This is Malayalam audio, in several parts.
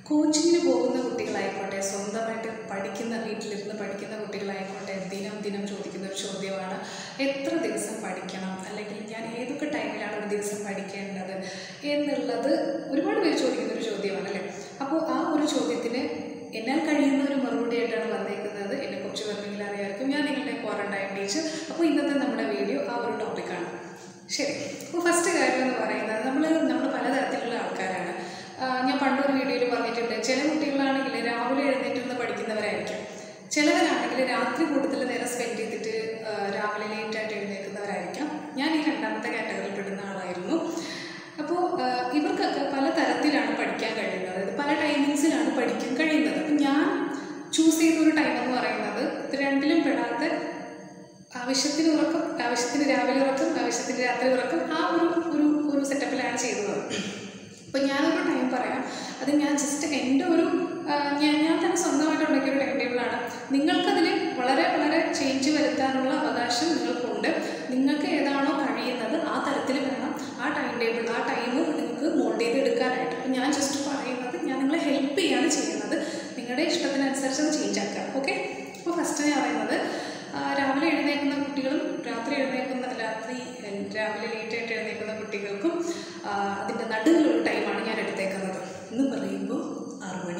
കോച്ചിങ്ങിന് പോകുന്ന കുട്ടികളായിക്കോട്ടെ സ്വന്തമായിട്ട് പഠിക്കുന്ന വീട്ടിലിരുന്ന് പഠിക്കുന്ന കുട്ടികളായിക്കോട്ടെ ദിനം ദിനം ചോദിക്കുന്ന ഒരു ചോദ്യമാണ് എത്ര ദിവസം പഠിക്കണം അല്ലെങ്കിൽ ഞാൻ ഏതൊക്കെ ടൈമിലാണ് ഒരു ദിവസം പഠിക്കേണ്ടത് എന്നുള്ളത് ഒരുപാട് പേര് ചോദിക്കുന്ന ഒരു ചോദ്യമാണ് അല്ലേ അപ്പോൾ ആ ഒരു ചോദ്യത്തിന് എന്നാൽ കഴിയുന്ന ഒരു മറുപടി ആയിട്ടാണ് വന്നേക്കുന്നത് എന്നെ കുറച്ച് പേർക്കെങ്കിലും അറിയാമായിരിക്കും ഞാൻ നിങ്ങളുടെ ക്വാറന്റൈൻ ടീച്ചർ അപ്പോൾ ഇന്നത്തെ നമ്മുടെ വീഡിയോ ആ ഒരു ടോപ്പിക്കാണ് ശരി അപ്പോൾ ഫസ്റ്റ് കാര്യം എന്ന് പറയുന്നത് നമ്മൾ നമ്മൾ പലതരത്തിലുള്ള ആൾക്കാരാണ് ആ, ഞാൻ പണ്ടൊരു വീഡിയോയിൽ പറഞ്ഞിട്ടുണ്ട് ചില കുട്ടികളാണെങ്കിൽ രാവിലെ എഴുന്നേറ്റിരുന്ന് പഠിക്കുന്നവരായിരിക്കും ചിലവരാണെങ്കിൽ രാത്രി കൂടുതൽ നേരം സ്പെൻഡ് ചെയ്തിട്ട് ആ, രാവിലെ ലേറ്റായിട്ട് എഴുന്നേൽക്കുന്നവരായിരിക്കാം ഞാൻ ഈ രണ്ടാമത്തെ കാറ്റഗറിയിൽ പെടുന്ന ആളായിരുന്നു അപ്പോൾ ഇവർക്കൊക്കെ പല തരത്തിലാണ് പഠിക്കാൻ കഴിയുന്നത് അതായത് പല ടൈമിങ്സിലാണ് പഠിക്കാൻ കഴിയുന്നത് അപ്പം ഞാൻ ചൂസ് ചെയ്ത ഒരു ടൈം എന്ന് പറയുന്നത് ഇത് രണ്ടിലും പെടാത്ത ആവശ്യത്തിന് ഉറക്കം ആവശ്യത്തിന് രാവിലെ ഉറക്കം ആവശ്യത്തിന് രാത്രി ഉറക്കം ആ ഒരു ഒരു ഒരു സെറ്റപ്പിലാണ് ചെയ്തത് അപ്പോൾ ഞാനൊരു ടൈം പറയാം അത് ഞാൻ ജസ്റ്റ് എൻ്റെ ഒരു ആ, ഞാൻ ഞാൻ തന്നെ സ്വന്തമായിട്ട് ഉണ്ടാക്കിയ ഒരു ടൈം ടേബിളാണ് നിങ്ങൾക്കതിൽ വളരെ വളരെ ചേഞ്ച് വരുത്താനുള്ള അവകാശം നിങ്ങൾക്കുണ്ട് നിങ്ങൾക്ക് ഏതാണോ കഴിയുന്നത് ആ തരത്തിൽ വേണം ആ ടൈം ടേബിൾ ആ ടൈം നിങ്ങൾക്ക് മോൾഡ് ചെയ്ത് എടുക്കാനായിട്ട് അപ്പോൾ ഞാൻ ജസ്റ്റ് പറയുന്നത് ഞാൻ നിങ്ങളെ ഹെൽപ്പ് ചെയ്യാണ് ചെയ്യുന്നത് നിങ്ങളുടെ ഇഷ്ടത്തിനനുസരിച്ച് അത് ചേഞ്ച് ആക്കുക ഓക്കെ അപ്പോൾ ഫസ്റ്റ് ഞാൻ പറയുന്നത് ആ, രാവിലെ എഴുന്നേൽക്കുന്ന കുട്ടികളും രാത്രി എഴുന്നേൽക്കുന്ന രാത്രി എ- രാവിലെ ലേറ്റായിട്ട് എഴുന്നേൽക്കുന്ന കുട്ടികൾക്കും ആ, അതിൻ്റെ നടുവിലൊരു ടൈമാണ് ഞാൻ എടുത്തേക്കുന്നത് എന്ന് പറയുമ്പോൾ ആറു മണി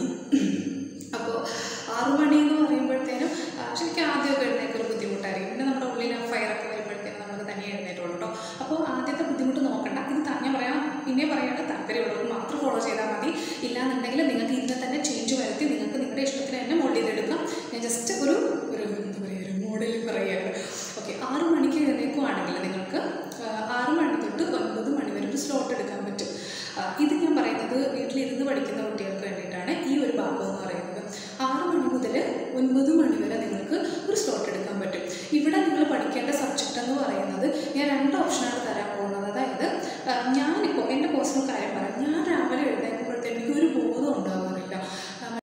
അപ്പോൾ ആറു മണി എന്ന് പറയുമ്പോഴത്തേനും ആ, ശരിക്കും ആദ്യമൊക്കെ എഴുന്നേൽക്കൊരു ബുദ്ധിമുട്ടായിരിക്കും പിന്നെ നമ്മുടെ ഉള്ളിൽ ആ ഫയറൊക്കെ വരുമ്പോഴത്തേനും നമുക്ക് തനിയെ എഴുന്നേറ്റുള്ളൂ കേട്ടോ അപ്പോൾ ആദ്യത്തെ ബുദ്ധിമുട്ട് നോക്കണ്ട ഇത് ത- ഞാൻ പറയാം പിന്നെ പറയാണ്ട് താല്പര്യമുള്ളവർക്ക് മാത്രം ഫോളോ ചെയ്താൽ മതി ഇല്ലാന്നുണ്ടെങ്കിൽ നിങ്ങൾക്ക് ഇതിനെ തന്നെ ചേഞ്ച് വരുത്തി നിങ്ങൾക്ക് നിങ്ങളുടെ ഇഷ്ടത്തിന് തന്നെ മോൾഡ് ചെയ്തെടുക്കാം ഞാൻ ജസ്റ്റ് ഒരു ഒരു എന്താ പറയുക ഒരു മോഡൽ പറയുകയാണ് ഓക്കെ ആറ് മണിക്ക് എഴുന്നേൽക്കുവാണെങ്കിൽ നിങ്ങൾക്ക് ആ, ആറ് മണി തൊട്ട് ഒൻപത് മണി വരെ ഒരു സ്ലോട്ട് എടുക്കാൻ പറ്റും ആ, ഇത് ഞാൻ പറയുന്നത് വീട്ടിലിരുന്ന് പഠിക്കുന്ന കുട്ടികൾക്ക് വേണ്ടിയിട്ടാണ് ഈ ഒരു ഭാഗം എന്ന് പറയുന്നത് ആറ് മണി മുതൽ ഒൻപത് മണി വരെ നിങ്ങൾക്ക് ഒരു സ്ലോട്ട് എടുക്കാൻ പറ്റും ഇവിടെ നിങ്ങൾ പഠിക്കേണ്ട സബ്ജക്റ്റ് എന്ന് പറയുന്നത് ഞാൻ രണ്ട് ഓപ്ഷനാണ് തരാൻ പോകുന്നത് അതായത് ആ, ഞാനിപ്പോൾ എൻ്റെ പേഴ്സണൽ കാര്യം പറയാം ഞാൻ രാവിലെ എഴുന്നേൽക്കുമ്പോഴത്തേക്ക് എനിക്ക് ഒരു ബോധം ഉണ്ടാകാറില്ല ആ,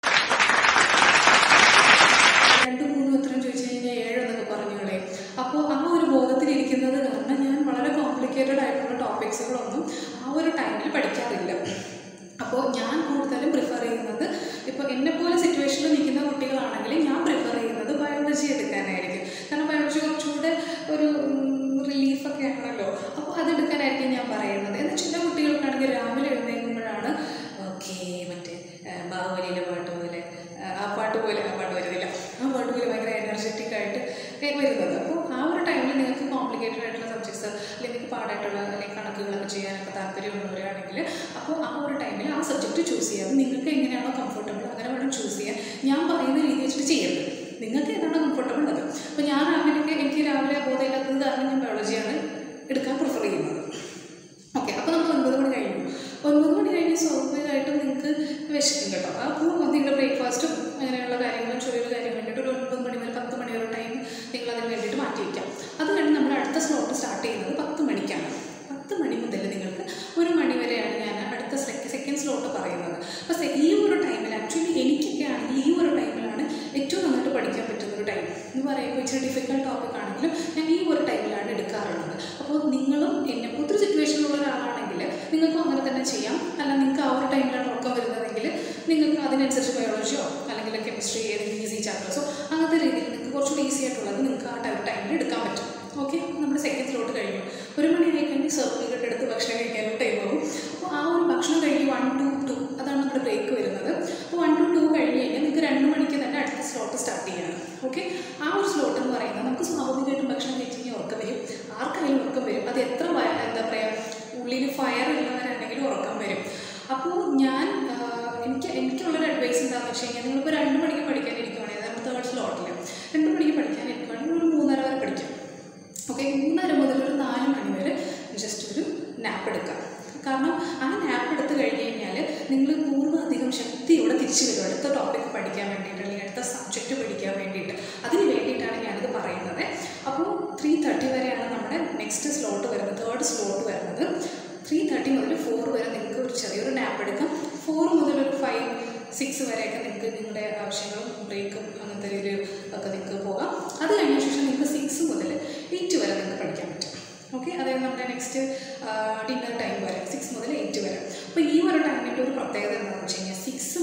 രണ്ട് മൂന്ന് ഉത്തരം ചോദിച്ചു കഴിഞ്ഞാൽ ഏഴ് എന്നൊക്കെ പറഞ്ഞോളെ അപ്പോൾ ആ ഒരു ബോധത്തിലിരിക്കുന്നത് കാരണം ഞാൻ വളരെ കോംപ്ലിക്കേറ്റഡ് ആയിട്ടുള്ള ടോപ്പിക്സുകളൊന്നും ആ ഒരു ടൈമിൽ പഠിക്കാറില്ല അപ്പോൾ ഞാൻ കൂടുതലും പ്രിഫർ ചെയ്യുന്നത് ഇപ്പോൾ എന്നെപ്പോലെ സിറ്റുവേഷനിൽ നിൽക്കുന്ന കുട്ടികളാണെങ്കിൽ ഞാൻ പ്രിഫർ ചെയ്യുന്നത് ബയോളജി എടുക്കാനായിരിക്കും കാരണം ബയോളജി കുറച്ചുകൂടെ ഒരു റിലീഫൊക്കെ ആണല്ലോ അപ്പോൾ അതെടുക്കാനായിരിക്കും ഞാൻ പറയുന്നത് എന്നാൽ ചില കുട്ടികൾക്കാണെങ്കിൽ രാവിലെ എഴുന്നേൽക്കുമ്പോഴാണ് ഓക്കെ മറ്റേ ആ, ബാഹുബലിയിലെ പാട്ട് പോലെ ആ, ആ പാട്ട് പോലെ ആ പാട്ട് വരുന്നില്ല ആ പാട്ട് പോലെ ഭയങ്കര എനർജറ്റിക് ആയിട്ട് ഏ, വരുന്നത് അപ്പോൾ ആ ഒരു ടൈമിൽ നിങ്ങൾക്ക് കോംപ്ലിക്കേറ്റഡ് ആയിട്ടുള്ള സബ്ജക്ട്സ് അല്ലെങ്കിൽ നിങ്ങൾക്ക് പാടായിട്ടുള്ള അല്ലെങ്കിൽ കണക്കുകളൊക്കെ ചെയ്യാനൊക്കെ താല്പര്യമുള്ളവരാണെങ്കിൽ അപ്പോൾ ആ ഒരു ടൈമിൽ ആ സബ്ജക്റ്റ് ചൂസ് ചെയ്യാം അത് നിങ്ങൾക്ക് എങ്ങനെയാണോ കംഫർട്ടബിൾ അങ്ങനെ വേണം ചൂസ് ചെയ്യാൻ ഞാൻ പറയുന്ന രീതി വെച്ചിട്ട് ചെയ്യരുത് നിങ്ങൾക്ക് ഏതാണോ കംഫർട്ടബിൾ അത് അപ്പോൾ ഞാൻ രാവിലെ എനിക്ക് രാവിലെ ബോധമില്ലാത്തത് കാരണം ഞാൻ ബയോളജിയാണ് എടുക്കാൻ പ്രിഫർ ചെയ്യുന്നത് ഓക്കെ അപ്പോൾ നമ്മൾ ഒൻപത് മണി കഴിഞ്ഞു ഒൻപത് മണി കഴിഞ്ഞ് സ്വാഭാവികമായിട്ടും നിങ്ങൾക്ക് വിശക്കും കേട്ടോ അപ്പോൾ നിങ്ങളുടെ ബ്രേക്ക്ഫാസ്റ്റും അങ്ങനെയുള്ള കാര്യങ്ങളും ചെറിയൊരു കാര്യം വേണ്ടിയിട്ട് ഒരു ഒൻപത് മണി വരെ പത്ത് മണി വരെ ടൈം നിങ്ങൾ അതിന് വേണ്ടിയിട്ട് മാറ്റി വയ്ക്കാം അത് കഴിഞ്ഞ് നമ്മുടെ അടുത്ത സ്ലോട്ട് സ്റ്റാർട്ട് ചെയ്യുന്നത് പത്ത് മണിക്കാണ് പത്ത് മണി മുതൽ നിങ്ങൾക്ക് ഒരു മണി വരെയാണ് ഞാൻ അടുത്ത സെക്കൻഡ് സ്ലോട്ട് പറയുന്നത് അപ്പോൾ സെ- ഈ ഒരു ടൈമിൽ ആക്ച്വലി എനിക്കൊക്കെ ആണെങ്കിൽ ഈ ഒരു ടൈമിലാണ് ഏറ്റവും നന്നായിട്ട് പഠിക്കാൻ പറ്റുന്ന ഒരു ടൈം എന്ന് പറയുമ്പോൾ ഇച്ചിരി ഡിഫിക്കൽട്ട് ടോപ്പിക് ആണെങ്കിലും ഞാൻ ഈ ഒരു ടൈമിലാണ് എടുക്കാറുള്ളത് അപ്പോൾ നിങ്ങളും എന്നെ ഒത്തിരി സിറ്റുവേഷനിലുള്ള ഒരാളാണെങ്കിൽ നിങ്ങൾക്കും അങ്ങനെ തന്നെ ചെയ്യാം അല്ല നിങ്ങൾക്ക് ആ ഒരു ടൈമിലാണ് ഉറക്കം വരുന്നതെങ്കിൽ നിങ്ങൾക്ക് അതിനനുസരിച്ച് ബയോളജിയോ അല്ലെങ്കിൽ കെമിസ്ട്രി ഏതെങ്കിലും ഈസി ചാപ്റ്റേഴ്സോ അങ്ങനത്തെ രീതിയിൽ നിങ്ങൾക്ക് കുറച്ചുകൂടി ഈസി ആയിട്ടുള്ളത് നിങ്ങൾക്ക് ആ ടൈം ടൈമിൽ എടുക്കാൻ പറ്റും ഓക്കെ നമ്മുടെ സെക്കൻഡ് സ്ലോട്ട് കഴിഞ്ഞു ഒരു മണി ആയി കഴിഞ്ഞ് സർട്ടിഫിക്കറ്റ് എടുത്ത് ഭക്ഷണം കഴിക്കാനുള്ള ടൈം ആവും അപ്പോൾ ആ ഒരു ഭക്ഷണം കഴിഞ്ഞ് വൺ ടു ടു അതാണ് നമ്മുടെ ബ്രേക്ക് വരുന്നത് അപ്പോൾ വൺ ടു ടു കഴിഞ്ഞ് കഴിഞ്ഞാൽ നിങ്ങൾക്ക് രണ്ട് മണിക്ക് തന്നെ അടുത്ത സ്ലോട്ട് സ്റ്റാർട്ട് ചെയ്യണം ഓക്കെ ആ ഒരു സ്ലോട്ട് എന്ന് പറയുന്നത് നമുക്ക് സ്വാഭാവികമായിട്ടും ഭക്ഷണം കഴിച്ച് കഴിഞ്ഞാൽ ഉറക്കം വരും ആർക്കായാലും ഉറക്കം വരും അത് എത്ര വയ- എന്താ പറയുക ഉള്ളിൽ ഫയർ ഉള്ളവരാണെങ്കിലും ഉറക്കം വരും അപ്പോൾ ഞാൻ ആ, എനിക്ക് എനിക്കുള്ളൊരു അഡ്വൈസ് എന്താണെന്ന് വെച്ച് കഴിഞ്ഞാൽ നിങ്ങളിപ്പോൾ രണ്ട് മണിക്ക് പഠിക്കാനിരിക്കുവാണെങ്കിൽ അതായത് തേർഡ് സ്ലോട്ടിൽ രണ്ട് മണിക്ക് പഠിക്കാനിരിക്കുവാണെങ്കിൽ ഒരു മൂന്നര വരെ പഠിക്കാം ഓക്കെ മൂന്നര മുതൽ ഒരു നാല് മണി വരെ ജസ്റ്റ് ഒരു നാപ്പ് എടുക്കാം കാരണം ആ നാപ്പ് എടുത്ത് കഴിഞ്ഞ് കഴിഞ്ഞാൽ നിങ്ങൾ പൂർവ്വധികം ശക്തിയോടെ തിരിച്ചു വരും അടുത്ത ടോപ്പിക് പഠിക്കാൻ വേണ്ടിയിട്ട് അല്ലെങ്കിൽ അടുത്ത സബ്ജക്റ്റ് പഠിക്കാൻ വേണ്ടിയിട്ട് അതിന് വേണ്ടിയിട്ടാണ് ഞാനിത് പറയുന്നത് അപ്പോൾ ത്രീ തേർട്ടി വരെയാണ് നമ്മുടെ നെക്സ്റ്റ് സ്ലോട്ട് വരുന്നത് തേർഡ് സ്ലോട്ട് വരുന്നത് ത്രീ തേർട്ടി മുതൽ ഫോർ വരെ നിങ്ങൾക്ക് ഒരു ചെറിയൊരു നാപ്പ് എടുക്കാം ഫോർ മുതൽ ഒരു ഫൈവ് സിക്സ് വരെയൊക്കെ നിങ്ങൾക്ക് നിങ്ങളുടെ ആവശ്യങ്ങളും ബ്രേക്കും അങ്ങനത്തെ രീതിയിൽ ഒക്കെ നിങ്ങൾക്ക് പോകാം അത് കഴിഞ്ഞ ശേഷം നിങ്ങൾക്ക് സിക്സ് മുതൽ എയ്റ്റ് വരെ നിങ്ങൾക്ക് പഠിക്കാൻ പറ്റും ഓക്കെ അതായത് നമ്മുടെ നെക്സ്റ്റ് ഡിന്നർ ടൈം വരെ സിക്സ് മുതൽ എയ്റ്റ് വരെ അപ്പോൾ ഈ ഒരു ടൈമിൻ്റെ ഒരു പ്രത്യേകത എന്താണെന്ന് വെച്ച് കഴിഞ്ഞാൽ സിക്സ്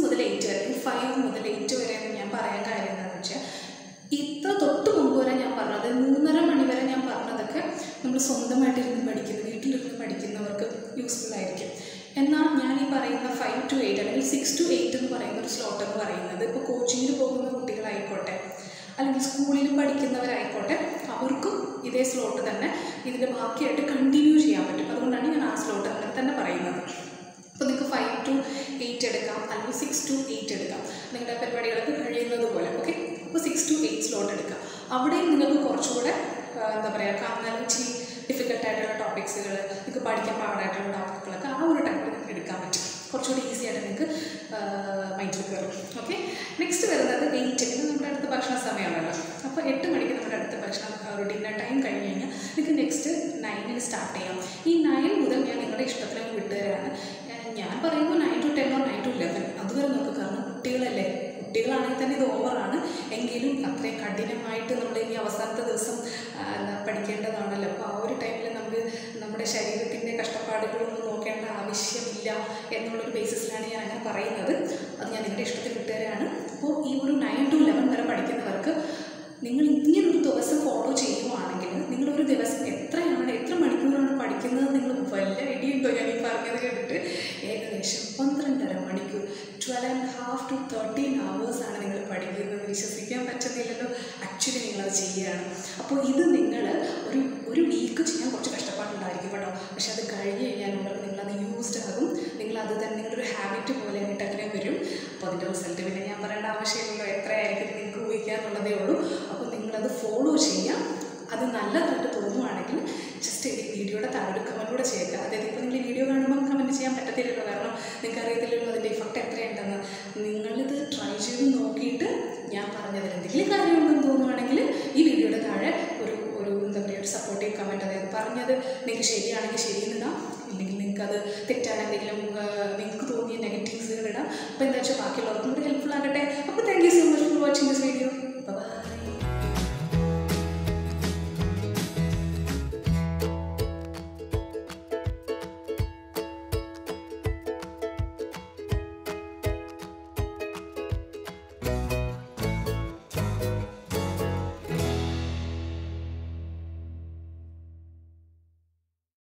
യൂസ്ഫുൾ ആയിരിക്കും എന്നാൽ ഞാൻ ഈ പറയുന്ന ഫൈവ് ടു എയ്റ്റ് അല്ലെങ്കിൽ സിക്സ് ടു എയ്റ്റ് എന്ന് പറയുന്ന ഒരു സ്ലോട്ട് എന്ന് പറയുന്നത് ഇപ്പോൾ കോച്ചിങ്ങിന് പോകുന്ന കുട്ടികളായിക്കോട്ടെ അല്ലെങ്കിൽ സ്കൂളിൽ പഠിക്കുന്നവരായിക്കോട്ടെ അവർക്കും ഇതേ സ്ലോട്ട് തന്നെ ഇതിൻ്റെ ബാക്കിയായിട്ട് കണ്ടിന്യൂ ചെയ്യാൻ പറ്റും അതുകൊണ്ടാണ് ഞാൻ ആ സ്ലോട്ട് അങ്ങനെ തന്നെ പറയുന്നത് അപ്പോൾ നിങ്ങൾക്ക് ഫൈവ് ടു എയ്റ്റ് എടുക്കാം അല്ലെങ്കിൽ സിക്സ് ടു എയ്റ്റ് എടുക്കാം നിങ്ങളുടെ പരിപാടികളൊക്കെ കഴിയുന്നത് പോലെ ഓക്കെ അപ്പോൾ സിക്സ് ടു എയ്റ്റ് സ്ലോട്ട് എടുക്കാം അവിടെയും നിങ്ങൾക്ക് കുറച്ചുകൂടെ ആ, എന്താ പറയുക കാണാൻ ഇച്ചിരി ഡിഫിക്കൽട്ടായിട്ടുള്ള ടോപ്പിക്സുകൾ നിങ്ങൾക്ക് പഠിക്കാൻ പാടായിട്ടുള്ള ടോപ്പിക്കുകളൊക്കെ ആ ഒരു ടൈമിൽ നിങ്ങൾക്ക് എടുക്കാൻ പറ്റും കുറച്ചുകൂടി ഈസി ആയിട്ട് നിങ്ങൾക്ക് മൈൻഡിൽ കയറും ഓക്കെ നെക്സ്റ്റ് വരുന്നത് എയ്റ്റ് ഇത് നമ്മുടെ അടുത്ത ഭക്ഷണ സമയമാണല്ലോ അപ്പോൾ എട്ട് മണിക്ക് നമ്മുടെ അടുത്ത ഭക്ഷണം ആ, ഒരു ഡിന്നർ ടൈം കഴിഞ്ഞ് കഴിഞ്ഞാൽ നിങ്ങൾക്ക് നെക്സ്റ്റ് നയനിന് സ്റ്റാർട്ട് ചെയ്യാം ഈ നയൻ മുതൽ ഞാൻ നിങ്ങളുടെ ഇഷ്ടത്തിലേക്ക് വിട്ടുതരാണ് ഞാൻ- ഞാൻ പറയുമ്പോൾ nine to ten or nine to eleven അതുവരെ നോക്കുക കാരണം കുട്ടികളല്ലേ കുട്ടികളാണെങ്കിൽ തന്നെ ഇത് ഓവറാണ് എങ്കിലും അത്രയും കഠിനമായിട്ട് നമ്മൾ ഇനി അവസാനത്തെ ദിവസം ആ, എന്താ പഠിക്കേണ്ടതാണല്ലോ അപ്പോൾ ആ ഒരു ടൈമിൽ നമുക്ക് നമ്മുടെ ശരീരത്തിൻ്റെ കഷ്ടപ്പാടുകളൊന്നും നോക്കേണ്ട ആവശ്യമില്ല എന്നുള്ളൊരു ബേസിസിലാണ് ഞാൻ അങ്ങനെ പറയുന്നത് അത് ഞാൻ നിങ്ങളുടെ ഇഷ്ടത്തിൽ വിട്ടുതരാണ് അപ്പോൾ ഈ ഒരു നയൻ ടു ലെവൻ വരെ പഠിക്കുന്നവർക്ക് നിങ്ങൾ ഇങ്ങനൊരു ദിവസം ഫോളോ ചെയ്യുവാണെങ്കിൽ നിങ്ങളൊരു ദിവസം എത്രയാണ് എത്ര മണിക്കൂറാണ് പഠിക്കുന്നത് നിങ്ങൾ വല്ല ഐഡിയുണ്ടോ ഞാൻ ഈ പറഞ്ഞത് കേട്ടിട്ട് ഏകദേശം പന്ത്രണ്ടര മണിക്കൂർ twelve and half to thirteen ആണ് നിങ്ങൾ പഠിക്കുന്നത് വിശ്വസിക്കാൻ പറ്റുന്നില്ലല്ലോ ആക്ച്വലി നിങ്ങളത് ചെയ്യുകയാണ് അപ്പോൾ ഇത് നിങ്ങൾ ഒരു ഒരു വീക്ക് ചെയ്യാൻ കുറച്ച് കഷ്ടപ്പാടുണ്ടായിരിക്കും കേട്ടോ പക്ഷെ അത് കഴിഞ്ഞ് കഴിഞ്ഞാലുള്ളത് നിങ്ങളത് യൂസ്ഡ് ആകും നിങ്ങളത് തന്നെ നിങ്ങളുടെ ഒരു ഹാബിറ്റ് പോലെ ആയിട്ട് അങ്ങനെ വരും അപ്പോൾ അതിൻ്റെ റിസൾട്ട് പിന്നെ ഞാൻ പറയേണ്ട ആവശ്യമില്ലല്ലോ എത്രയായിരിക്കും നിങ്ങൾക്ക് ഊഹിക്കാന്നുള്ളതേ ഉള്ളൂ അപ്പോൾ നിങ്ങളത് ഫോളോ ചെയ്യാം അത് നല്ലതായിട്ട് തോന്നുവാണെങ്കിൽ ജസ്റ്റ് ഈ വീഡിയോയുടെ താഴെ ഒരു കമൻറ്റ് കൂടെ ചെയ്യുക അതായത് ഇപ്പോൾ നിങ്ങൾ ഈ വീഡിയോ കാണുമ്പോൾ കമൻറ്റ് ചെയ്യാൻ പറ്റത്തില്ലല്ലോ കാരണം നിങ്ങൾക്ക് അറിയത്തില്ലല്ലോ അതിൻ്റെ ഇഫക്റ്റ് എത്രയുണ്ടെന്ന് നിങ്ങളിത് ട്രൈ ചെയ്ത് നോക്കിയിട്ട് ഞാൻ പറഞ്ഞതിൽ എന്തെങ്കിലും കാര്യമുണ്ടെന്ന് തോന്നുവാണെങ്കിൽ ഈ വീഡിയോയുടെ താഴെ ഒരു ഒരു എന്താ പറയുക ഒരു സപ്പോർട്ടീവ് കമൻറ്റ് അതായത് പറഞ്ഞത് നിങ്ങൾക്ക് ശരിയാണെങ്കിൽ ശരിയെന്നിടാം ഇല്ലെങ്കിൽ നിങ്ങൾക്ക് അത് തെറ്റാണ് എന്തെങ്കിലും ആ, നിങ്ങൾക്ക് തോന്നിയ നെഗറ്റീവ്സുകൾ ഇടാം അപ്പോൾ എന്താ വെച്ചാൽ ബാക്കിയുള്ളവർക്കും കൂടി ഹെൽപ്ഫുൾ ആകട്ടെ അപ്പോൾ thank you so much for watching this video by